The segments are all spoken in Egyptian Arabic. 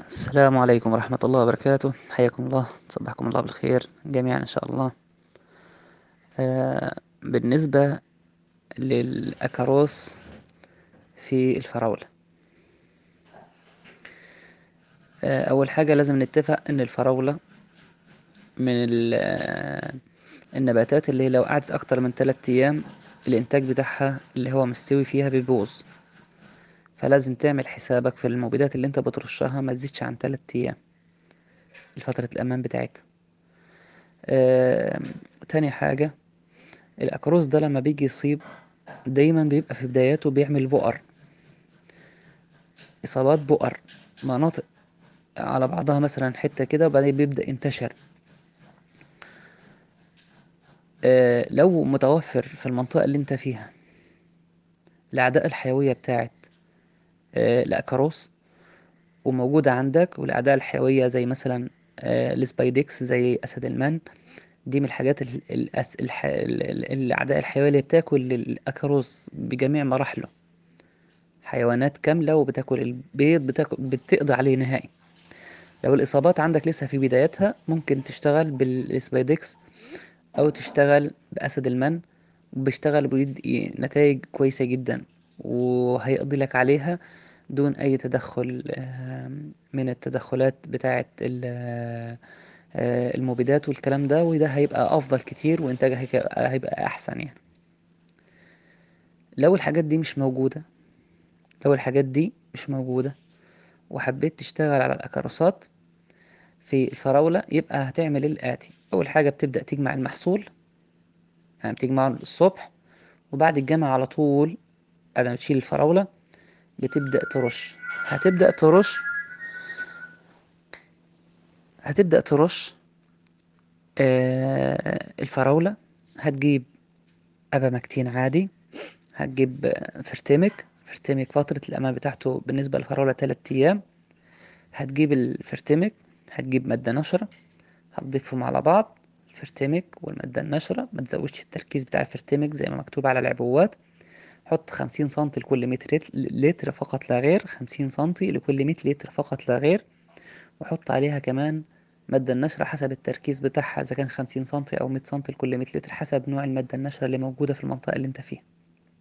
السلام عليكم ورحمة الله وبركاته حياكم الله صبحكم الله بالخير جميعا إن شاء الله آه بالنسبة للأكاروس في الفراولة آه أول حاجة لازم نتفق إن الفراولة من النباتات اللي لو قعدت أكتر من 3 أيام الإنتاج بتاعها اللي هو مستوي فيها بيبوظ فلازم تعمل حسابك في المبيدات اللي انت بترشها ما تزيدش عن 3 ايام لفترة الامان بتاعتها آه، تاني حاجة الاكروس ده لما بيجي يصيب دايما بيبقى في بداياته بيعمل بؤر اصابات بؤر مناطق على بعضها مثلا حتة كده وبعدين بيبدأ ينتشر آه، لو متوفر في المنطقة اللي انت فيها الأعداء الحيوية بتاعت آه، الأكاروس وموجودة عندك والأعداء الحيوية زي مثلا آه، السبايدكس زي أسد المان دي من الحاجات ال- الأس... الح... ال- ال- الأعداء الحيوية اللي بتاكل الأكاروس بجميع مراحله حيوانات كاملة وبتاكل البيض بتاكل... بتقضي عليه نهائي لو الإصابات عندك لسه في بدايتها ممكن تشتغل بالسبايدكس أو تشتغل بأسد المن وبيشتغل بيدي نتائج كويسة جدا وهيقضي لك عليها دون أي تدخل آم، من التدخلات بتاعة ال- آه، المبيدات والكلام ده وده هيبقى أفضل كتير وإنتاجها هيبقى هيبقى أحسن يعني لو الحاجات دي مش موجودة لو الحاجات دي مش موجودة وحبيت تشتغل على الأكاروسات في الفراولة يبقى هتعمل الآتي أول حاجة بتبدأ تجمع المحصول يعني بتجمعه الصبح وبعد الجمع على طول بعد ما تشيل الفراولة بتبدأ ترش هتبدأ ترش هتبدأ ترش آه، الفراولة هتجيب أبامكتين عادي هتجيب آه، فرتمك فرتمك فترة الأمان بتاعته بالنسبة للفراولة تلات أيام هتجيب الفرتمك هتجيب مادة نشرة هتضيفهم على بعض الفرتمك والمادة النشرة ما تزودش التركيز بتاع الفرتمك زي ما مكتوب على العبوات حط خمسين سنتي لكل مية رت- لتر فقط لا غير خمسين سنتي لكل مية لتر فقط لا غير وحط عليها كمان مادة النشرة حسب التركيز بتاعها إذا كان خمسين سنتي أو مية سنتي لكل مية لتر حسب نوع المادة النشرة اللي موجودة في المنطقة اللي انت فيها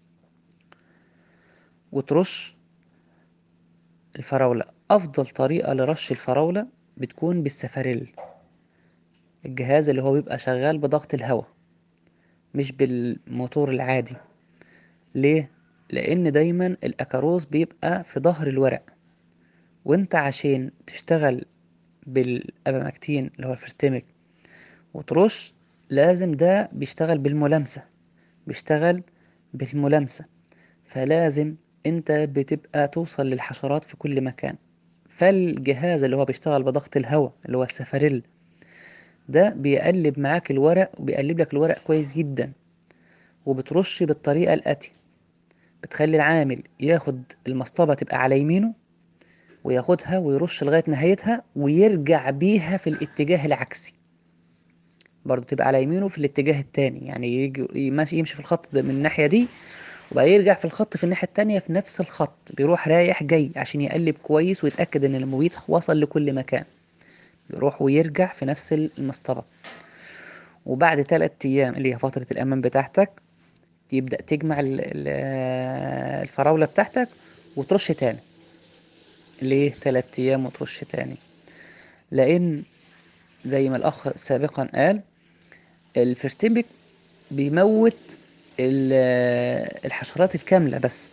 وترش الفراولة أفضل طريقة لرش الفراولة بتكون بالسفاريل الجهاز اللي هو بيبقى شغال بضغط الهواء مش بالموتور العادي ليه؟ لأن دايما الأكاروس بيبقى في ظهر الورق وانت عشان تشتغل بالأبامكتين اللي هو الفرتمك وترش لازم ده بيشتغل بالملامسة بيشتغل بالملامسة فلازم انت بتبقى توصل للحشرات في كل مكان فالجهاز اللي هو بيشتغل بضغط الهواء اللي هو السفاريل ده بيقلب معاك الورق وبيقلب لك الورق كويس جدا وبترش بالطريقة الآتية بتخلي العامل ياخد المصطبة تبقى على يمينه وياخدها ويرش لغاية نهايتها ويرجع بيها في الاتجاه العكسي برضو تبقى على يمينه في الاتجاه التاني يعني يجي ماشي يمشي في الخط ده من الناحية دي وبقى يرجع في الخط في الناحية التانية في نفس الخط بيروح رايح جاي عشان يقلب كويس ويتأكد ان المبيد وصل لكل مكان بيروح ويرجع في نفس المسطرة وبعد تلات أيام اللي هي فترة الأمان بتاعتك يبدأ تجمع ال- ال- الفراولة بتاعتك وترش تاني ليه تلات أيام وترش تاني لأن زي ما الأخ سابقا قال الفرتمك بيموت ال- الحشرات الكاملة بس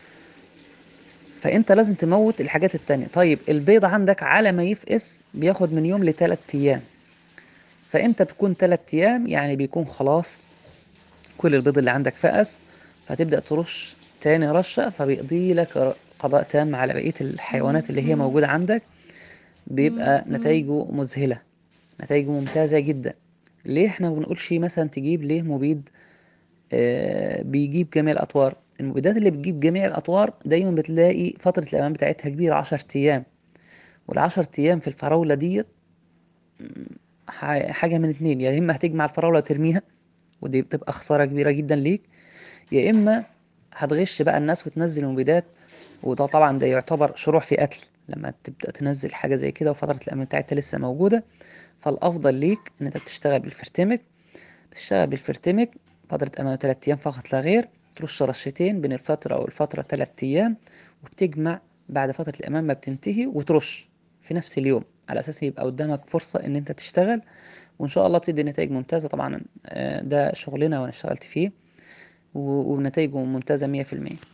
فأنت لازم تموت الحاجات التانية طيب البيض عندك على ما يفقس بياخد من يوم لتلات أيام فأنت بتكون تلات أيام يعني بيكون خلاص كل البيض اللي عندك فقس فتبدأ ترش تاني رشة فبيقضي لك ر- قضاء تام على بقية الحيوانات اللي هي موجودة عندك بيبقى نتائجه مذهلة نتائجه ممتازة جدا ليه احنا ما بنقولش مثلا تجيب ليه مبيد آه بيجيب جميع الأطوار المبيدات اللي بتجيب جميع الأطوار دايما بتلاقي فترة الأمان بتاعتها كبيرة عشر أيام والعشر أيام في الفراولة ديت ح- حاجة من اتنين يا إما هتجمع الفراولة ترميها ودي بتبقى خسارة كبيرة جدا ليك يا إما هتغش بقى الناس وتنزل المبيدات وده طبعا ده يعتبر شروع في قتل لما تبدأ تنزل حاجة زي كده وفترة الأمان بتاعتها لسه موجودة فالأفضل ليك إن أنت تشتغل بالفرتمك تشتغل بالفرتمك فترة أمان تلات أيام فقط لا غير ترش رشتين بين الفترة والفترة تلات أيام وبتجمع بعد فترة الأمان ما بتنتهي وترش في نفس اليوم على أساس يبقى قدامك فرصة إن أنت تشتغل وإن شاء الله بتدي نتائج ممتازة طبعا ده شغلنا وأنا اشتغلت فيه ونتائجه ممتازة مية في المية